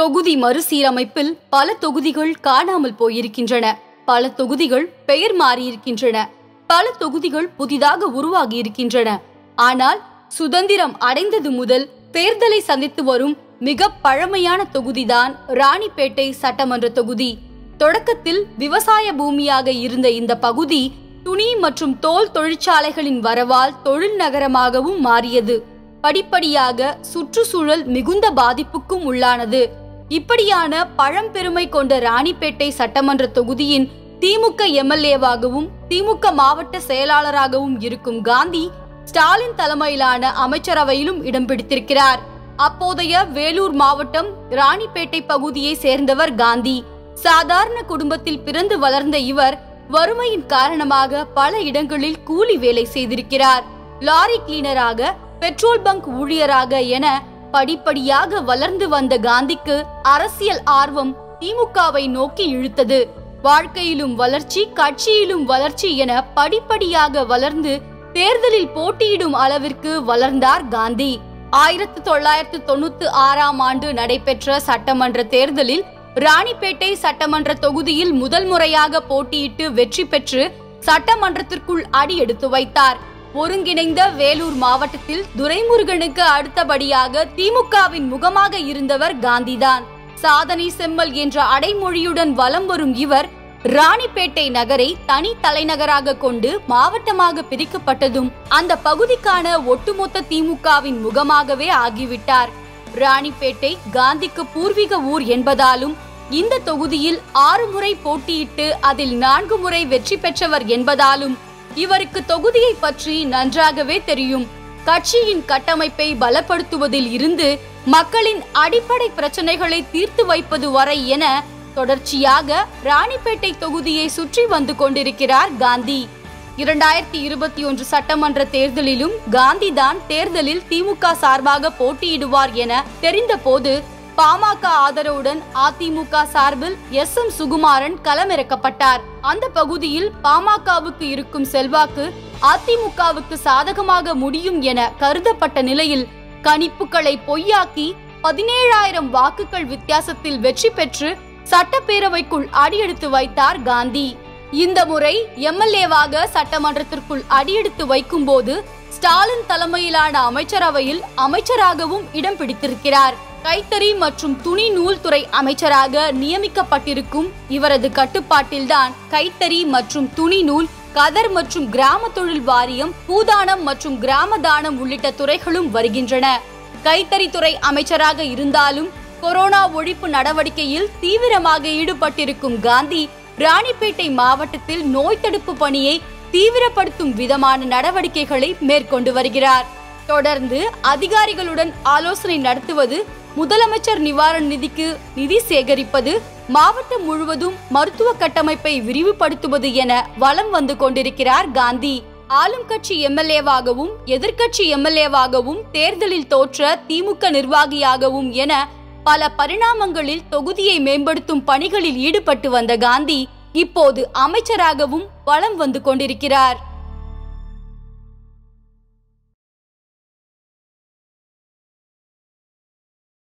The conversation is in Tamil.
தொகுதி மறுசீரமைப்பில் பல தொகுதிகள் காணாமல் போயிருக்கின்றன பல தொகுதிகள் பெயர் மாறியிருக்கின்றன பல தொகுதிகள் புதிதாக உருவாகி இருக்கின்றன ஆனால் சுதந்திரம் அடைந்தது முதல் தேர்தலை சந்தித்து வரும் மிக பழமையான தொகுதிதான் ராணிப்பேட்டை சட்டமன்ற தொகுதி தொடக்கத்தில் விவசாய பூமியாக இருந்த இந்த பகுதி துணி மற்றும் தோல் தொழிற்சாலைகளின் வரவால் தொழில் நகரமாகவும் மாறியது படிப்படியாக சுற்றுச்சூழல் மிகுந்த பாதிப்புக்கும் உள்ளானது இப்படியான பழம்பெருமை கொண்ட ராணிப்பேட்டை சட்டமன்ற தொகுதியின் திமுக எம்எல்ஏவாகவும் திமுக மாவட்ட செயலாளராகவும் இருக்கும் காந்தி ஸ்டாலின் தலைமையிலான அமைச்சரவையிலும் இடம் பிடித்திருக்கிறார் அப்போதைய வேலூர் மாவட்டம் ராணிப்பேட்டை பகுதியை சேர்ந்தவர் காந்தி சாதாரண குடும்பத்தில் பிறந்து வளர்ந்த இவர் வறுமையின் காரணமாக பல இடங்களில் கூலி வேலை செய்திருக்கிறார் லாரி கிளீனராக பெட்ரோல் பங்க் ஊழியராக என படிப்படியாக வளர்ந்து வந்த காந்திக்கு அரசியல் ஆர்வம் திமுகவை நோக்கி இழுத்தது வாழ்க்கையிலும் வளர்ச்சி கட்சியிலும் வளர்ச்சி என படிப்படியாக வளர்ந்து தேர்தலில் போட்டியிடும் அளவிற்கு வளர்ந்தார் காந்தி ஆயிரத்தி தொள்ளாயிரத்து தொண்ணூத்தி ஆறாம் ஆண்டு நடைபெற்ற சட்டமன்ற தேர்தலில் ராணிப்பேட்டை சட்டமன்ற தொகுதியில் முதல் முறையாக போட்டியிட்டு வெற்றி பெற்று சட்டமன்றத்திற்குள் அடி எடுத்து வைத்தார் ஒருங்கிணைந்த வேலூர் மாவட்டத்தில் துரைமுருகனுக்கு அடுத்தபடியாக திமுகவின் முகமாக இருந்தவர் காந்திதான் சாதனை செம்மல் என்ற அடைமொழியுடன் வலம் வரும் இவர் ராணிப்பேட்டை நகரை தனி தலைநகராக கொண்டு மாவட்டமாக பிரிக்கப்பட்டதும் அந்த பகுதிக்கான ஒட்டுமொத்த திமுகவின் முகமாகவே ஆகிவிட்டார் ராணிப்பேட்டை காந்திக்கு பூர்வீக ஊர் என்பதாலும் இந்த தொகுதியில் ஆறு முறை போட்டியிட்டு அதில் நான்கு முறை வெற்றி பெற்றவர் என்பதாலும் இவருக்கு தொகுதியை பற்றி நன்றாகவே தெரியும் கட்சியின் கட்டமைப்பை பலப்படுத்துவதில் இருந்து மக்களின் அடிப்படை பிரச்சனைகளை தீர்த்து வைப்பது வரை என தொடர்ச்சியாக ராணிப்பேட்டை தொகுதியை சுற்றி வந்து கொண்டிருக்கிறார் காந்தி இரண்டாயிரத்தி இருபத்தி ஒன்று சட்டமன்ற தேர்தலிலும் காந்தி தான் தேர்தலில் திமுக சார்பாக போட்டியிடுவார் என தெரிந்த போது பாமக ஆதரவுடன் அதிமுக சார்பில் எஸ் எம் சுகுமாரன் களமிறக்கப்பட்டார் அந்த பகுதியில் பாமகவுக்கு இருக்கும் செல்வாக்கு அதிமுகவுக்கு சாதகமாக முடியும் என கருதப்பட்ட நிலையில் கணிப்புகளை பொய்யாக்கி பதினேழாயிரம் வாக்குகள் வித்தியாசத்தில் வெற்றி பெற்று சட்டப்பேரவைக்குள் அடியெடுத்து வைத்தார் காந்தி இந்த முறை எம்எல்ஏவாக சட்டமன்றத்திற்குள் அடியெடுத்து வைக்கும்போது ஸ்டாலின் தலைமையிலான அமைச்சரவையில் அமைச்சராகவும் இடம் பிடித்திருக்கிறார் கைத்தறி மற்றும் துணி நூல் துறை அமைச்சராக நியமிக்கப்பட்டிருக்கும் இவரது கட்டுப்பாட்டில்தான் கைத்தறி மற்றும் துணி நூல் கதர் மற்றும் கிராம தொழில் வாரியம் பூதானம் மற்றும் கிராம தானம் உள்ளிட்ட துறைகளும் வருகின்றன கைத்தறித்துறை அமைச்சராக இருந்தாலும் கொரோனா ஒழிப்பு நடவடிக்கையில் தீவிரமாக ஈடுபட்டிருக்கும் காந்தி ராணிப்பேட்டை மாவட்டத்தில் நோய் தடுப்பு பணியை தீவிரப்படுத்தும் விதமான நடவடிக்கைகளை மேற்கொண்டு வருகிறார் தொடர்ந்து அதிகாரிகளுடன் ஆலோசனை நடத்துவது முதலமைச்சர் நிவாரண நிதிக்கு நிதி சேகரிப்பது மாவட்டம் முழுவதும் மருத்துவ கட்டமைப்பை விரிவுபடுத்துவது என வலம் வந்து கொண்டிருக்கிறார் காந்தி ஆளும் கட்சி எம்எல்ஏவாகவும் எதிர்க்கட்சி எம்எல்ஏவாகவும் தேர்தலில் தோற்ற திமுக நிர்வாகியாகவும் என பல பரிணாமங்களில் தொகுதியை மேம்படுத்தும் பணிகளில் ஈடுபட்டு வந்த காந்தி இப்போது அமைச்சராகவும் வலம் வந்து கொண்டிருக்கிறார்